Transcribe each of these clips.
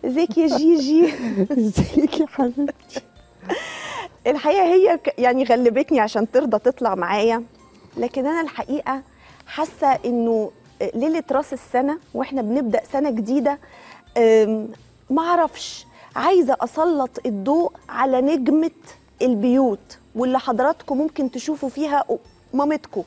ازيك يا جيجي ازيك يا حبيبتي الحقيقه هي ك- يعني غلبتني عشان ترضى تطلع معايا لكن انا الحقيقه حاسه انه ليله راس السنه واحنا بنبدا سنه جديده أم، معرفش عايزه اسلط الضوء على نجمه البيوت واللي حضراتكم ممكن تشوفوا فيها مامتكم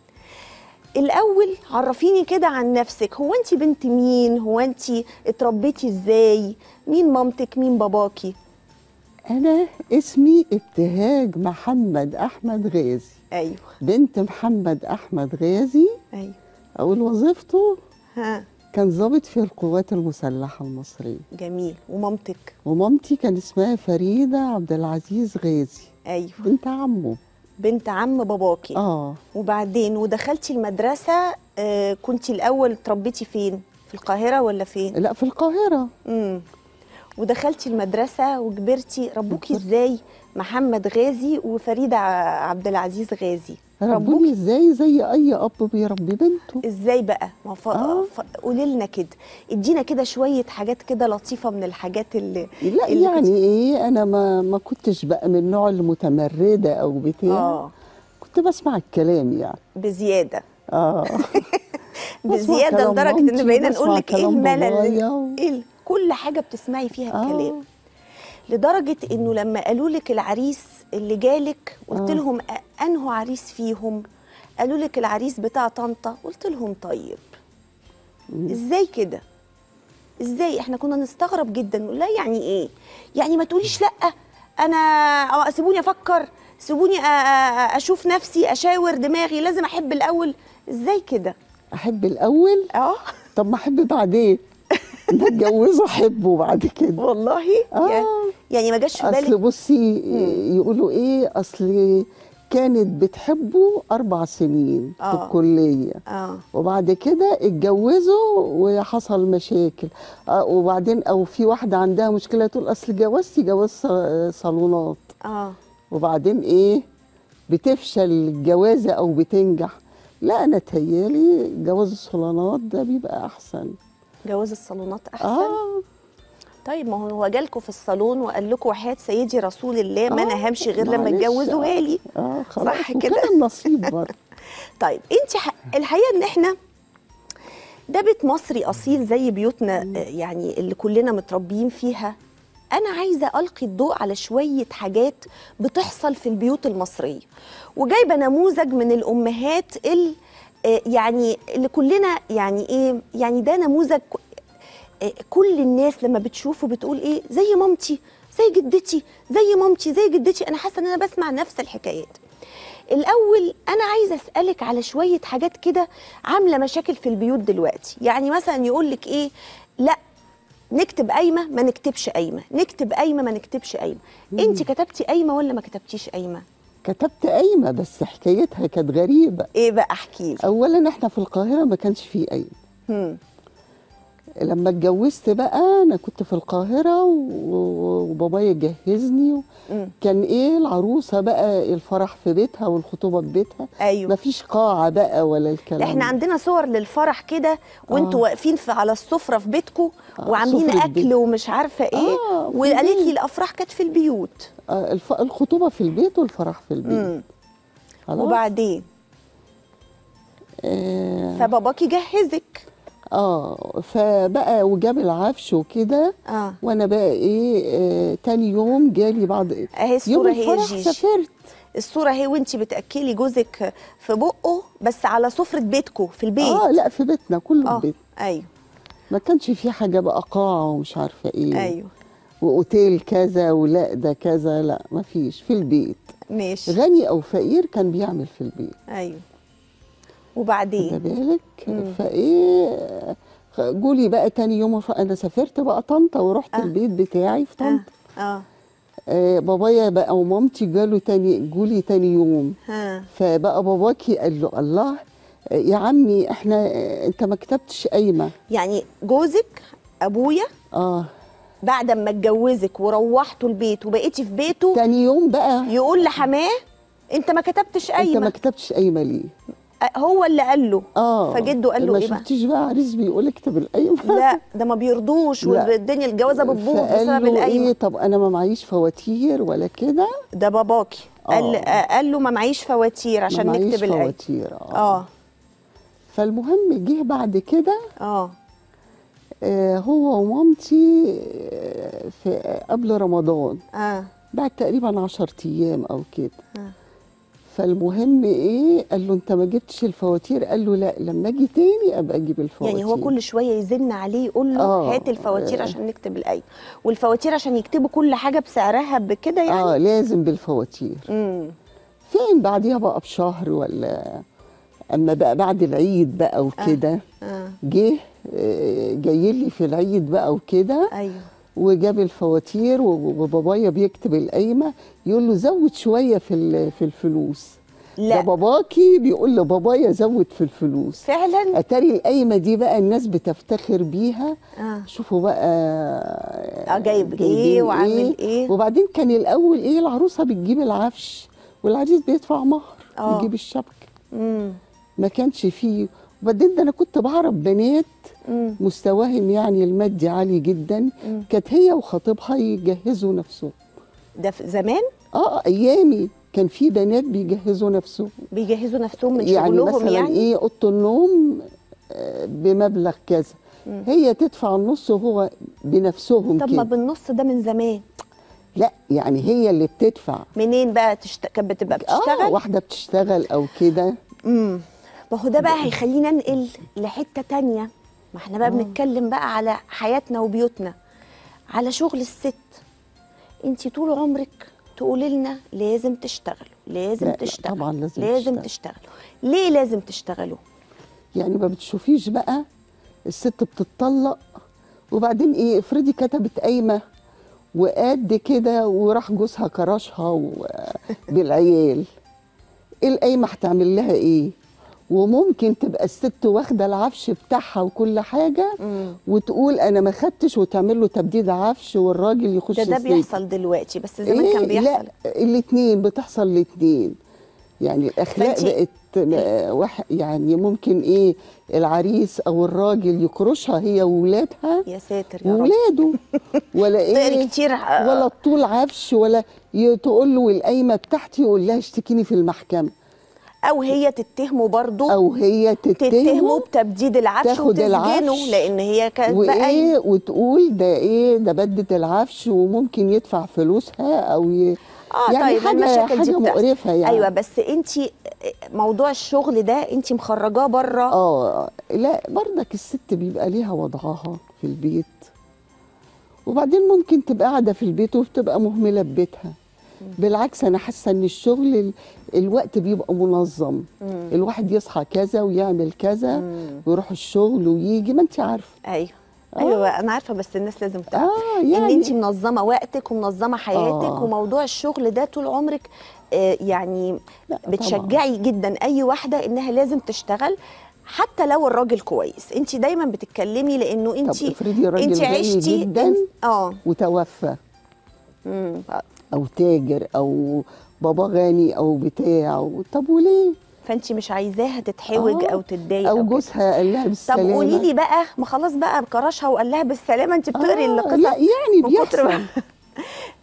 الاول عرفيني كده عن نفسك هو انت بنت مين هو انت اتربيتي ازاي مين مامتك مين باباكي انا اسمي ابتهاج محمد احمد غازي ايوه بنت محمد احمد غازي ايوه اول وظيفته ها كان ضابط في القوات المسلحه المصريه جميل ومامتك ومامتي كان اسمها فريده عبد العزيز غازي ايوه بنت عمه بنت عم باباكي اه وبعدين ودخلتي المدرسه آه كنتي الاول اتربيتي فين في القاهره ولا فين لا في القاهره امم ودخلتي المدرسه وكبرتي ربوكي ازاي محمد غازي وفريده ع- عبد العزيز غازي ربوني ازاي زي اي اب بيربي بنته ازاي بقى ما ف... آه. ف... قولي لنا كده ادينا كده شويه حاجات كده لطيفه من الحاجات اللي لا اللي يعني كنت- ايه انا ما ما كنتش بقى من النوع المتمرده او بتاع اه كنت بسمع الكلام يعني بزياده اه بسمع بزياده كلام لدرجه ان مامتي بقينا وبسمع نقول لك ايه كلام الملل بابايا و- ايه ال- كل حاجه بتسمعي فيها آه. الكلام لدرجه انه لما قالوا لك العريس اللي جالك قلت آه. لهم أ- انه عريس فيهم قالوا لك العريس بتاع طنطا قلت لهم طيب ازاي كده ازاي احنا كنا نستغرب جدا نقول لا يعني ايه يعني ما تقوليش لا انا أو سيبوني افكر سيبوني أ- أ- اشوف نفسي اشاور دماغي لازم احب الاول ازاي كده احب الاول اه طب ما احب بعدين ده اتجوزه احبه بعد كده والله آه. يعني- يعني ما جاش في اصل بالك بصي يقولوا ايه اصل كانت بتحبه اربع سنين في آه. الكليه اه وبعد كده اتجوزوا وحصل مشاكل آه وبعدين او في واحده عندها مشكله تقول اصل جوازتي جواز ص- صالونات اه وبعدين ايه بتفشل الجوازه او بتنجح لا انا تهيالي جواز الصالونات ده بيبقى احسن جواز الصالونات احسن اه طيب ما هو هو جالكوا في الصالون وقال لكم وحياه سيدي رسول الله ما آه، انا همشي غير لما معلش، تجوزوها آه. لي اه خلاص صح كده؟ وكان النصيب برضه طيب انت ح... الحقيقه ان احنا ده بيت مصري اصيل زي بيوتنا آه، يعني اللي كلنا متربيين فيها انا عايزه القي الضوء على شويه حاجات بتحصل في البيوت المصريه وجايبه نموذج من الامهات اللي يعني اللي كلنا يعني ايه يعني ده نموذج ك- آه، كل الناس لما بتشوفه بتقول ايه زي مامتي زي جدتي زي مامتي زي جدتي انا حاسه ان انا بسمع نفس الحكايات الاول انا عايزه اسالك على شويه حاجات كده عامله مشاكل في البيوت دلوقتي يعني مثلا يقول لك ايه لا نكتب قايمه ما نكتبش قايمه نكتب قايمه ما نكتبش قايمه انت كتبتي قايمه ولا ما كتبتيش قايمه كتبت قايمه بس حكايتها كانت غريبه ايه بقى احكي لي اولا احنا في القاهره ما كانش فيه قايمه هم. لما اتجوزت بقى انا كنت في القاهره و- وبابايا جهزني و- مم. كان ايه العروسه بقى الفرح في بيتها والخطوبه في بيتها ايوه مفيش قاعه بقى ولا الكلام احنا ده. عندنا صور للفرح كده وانتوا آه. واقفين في على السفره في بيتكم آه، وعاملين سفرة اكل بيت. ومش عارفه ايه آه، في وقالت لي البيت. الافراح كانت في البيوت آه، الف... الخطوبه في البيت والفرح في البيت مم. خلاص وبعدين آه, فباباكي جهزك اه فبقى وجاب العفش وكده اه وانا بقى ايه آه تاني يوم جالي بعد اهي يوم الصوره هي الفرح جيجي سافرت الصوره هي وانت بتاكلي جوزك في بقه بس على سفره بيتكم في البيت اه لا في بيتنا كله اه في بيت ايوه ما كانش في حاجه بقى قاعه ومش عارفه ايه ايوه واوتيل كذا ولا ده كذا لا ما فيش في البيت ماشي غني او فقير كان بيعمل في البيت ايوه خد وبعدين بالك مم. فايه جولي بقى تاني يوم ف- انا سافرت بقى طنطا ورحت آه. البيت بتاعي في اه طنطا اه آه بابايا بقى ومامتي جالوا تاني جولي تاني يوم ها فبقى باباكي قال له الله آه، يا عمي احنا آه، انت ما كتبتش قايمه يعني جوزك ابويا اه بعد ما اتجوزك وروحتوا البيت وبقيتي في بيته تاني يوم بقى يقول لحماه انت ما كتبتش انت ما قايمه كتبتش قايمه ليه آه، هو اللي قال له اه فجده قال له ما ايه بقى شفتيش بقى عريس بيقول اكتب القايمه لا ده ما بيرضوش لا. والدنيا الجوازه بتبوظ فقال بسبب له القايمه ايه طب انا ما معيش فواتير ولا كده ده باباكي قال آه. آه، قال له ما معيش فواتير عشان ما معيش نكتب القايمه فواتير اه, اه فالمهم جه بعد كده اه آه هو ومامتي آه، في قبل رمضان اه بعد تقريبا عشر ايام او كده آه. فالمهم ايه قال له انت ما جبتش الفواتير قال له لا لما اجي تاني ابقى اجيب الفواتير يعني هو كل شويه يزن عليه يقول له آه. هات الفواتير عشان نكتب القايمه والفواتير عشان يكتبوا كل حاجه بسعرها بكده يعني اه لازم بالفواتير امم فين بعديها بقى بشهر ولا اما بقى بعد العيد بقى وكده اه جه آه، جاي لي في العيد بقى وكده ايوه وجاب الفواتير و- وبابايا بيكتب القايمه يقول له زود شويه في ال- في الفلوس لا. ده باباكي بيقول لبابايا زود في الفلوس فعلا اتاري القايمه دي بقى الناس بتفتخر بيها اه شوفوا بقى آه، جايب جايبين إيه وعامل إيه. وبعدين كان الاول ايه العروسه بتجيب العفش والعريس بيدفع مهر آه. يجيب الشبكه امم ما كانش فيه وبعدين ده انا كنت بعرف بنات امم مستواهم يعني المادي عالي جدا كانت هي وخطيبها يجهزوا نفسهم ده في زمان اه ايامي كان في بنات بيجهزوا نفسهم بيجهزوا نفسهم من يعني شغلهم مثلا يعني ايه اوضه النوم آه، بمبلغ كذا هي تدفع النص وهو بنفسهم طب ما كده بالنص ده من زمان لا يعني هي اللي بتدفع منين بقى تشت... كانت بتبقى اه بتشتغل واحده بتشتغل او كده امم ما هو ده بقى هيخلينا ننقل لحته تانية ما احنا بقى بنتكلم بقى على حياتنا وبيوتنا على شغل الست انت طول عمرك تقولي لنا لازم تشتغلوا لازم لا، لا، تشتغلوا طبعاً لازم لازم تشتغل. تشتغلوا ليه لازم تشتغلوا يعني ما بتشوفيش بقى الست بتتطلق وبعدين ايه افرضي كتبت قايمه وقد كده وراح جوزها كرشها و- بالعيال ايه القايمه هتعمل لها ايه وممكن تبقى الست واخده العفش بتاعها وكل حاجه مم. وتقول انا ما خدتش وتعمل له تبديد عفش والراجل يخش ده ده السجن. بيحصل دلوقتي بس زمان إيه؟ كان بيحصل لا الاثنين بتحصل الاثنين يعني الاخلاق فأنتي- بقت آه، وح يعني ممكن ايه العريس او الراجل يكرشها هي وولادها يا ساتر يا رب وولاده ولا تقري ايه كتير آه، ولا طول عفش ولا ي- تقول له القايمه بتاعتي يقول لها اشتكيني في المحكمه او هي تتهمه برضو او هي تتهمه تتهمه بتبديد العفش تاخد وتسجنه العفش لان هي كانت بقى وايه وتقول ده ايه ده بدت العفش وممكن يدفع فلوسها او ي... اه يعني طيب حاجه المشاكل حاجه دي بتحصل. مقرفه يعني ايوه بس انت موضوع الشغل ده انت مخرجاه بره اه لا برضك الست بيبقى ليها وضعها في البيت وبعدين ممكن تبقى قاعده في البيت وبتبقى مهمله ببيتها بالعكس انا حاسه ان الشغل ال- الوقت بيبقى منظم الواحد يصحى كذا ويعمل كذا ويروح الشغل ويجي ما انت عارفه ايوه ايوه انا عارفه بس الناس لازم تعرف اه ان يعني انت منظمه وقتك ومنظمه حياتك آه. وموضوع الشغل ده طول عمرك آه، يعني لا، بتشجعي جدا اي واحده انها لازم تشتغل حتى لو الراجل كويس انت دايما بتتكلمي لانه انت افرضي راجل انت غني عشتي جداً. اه وتوفى مم. او تاجر او بابا غني او بتاع طب وليه فانت مش عايزاها تتحوج آه. او تتضايق او كده. جوزها قال لها طب بالسلامه قولي لي بقى ما خلاص بقى كرشها وقال لها بالسلامه انت بتقري آه القصص لا يعني من كتر ما- بيحصل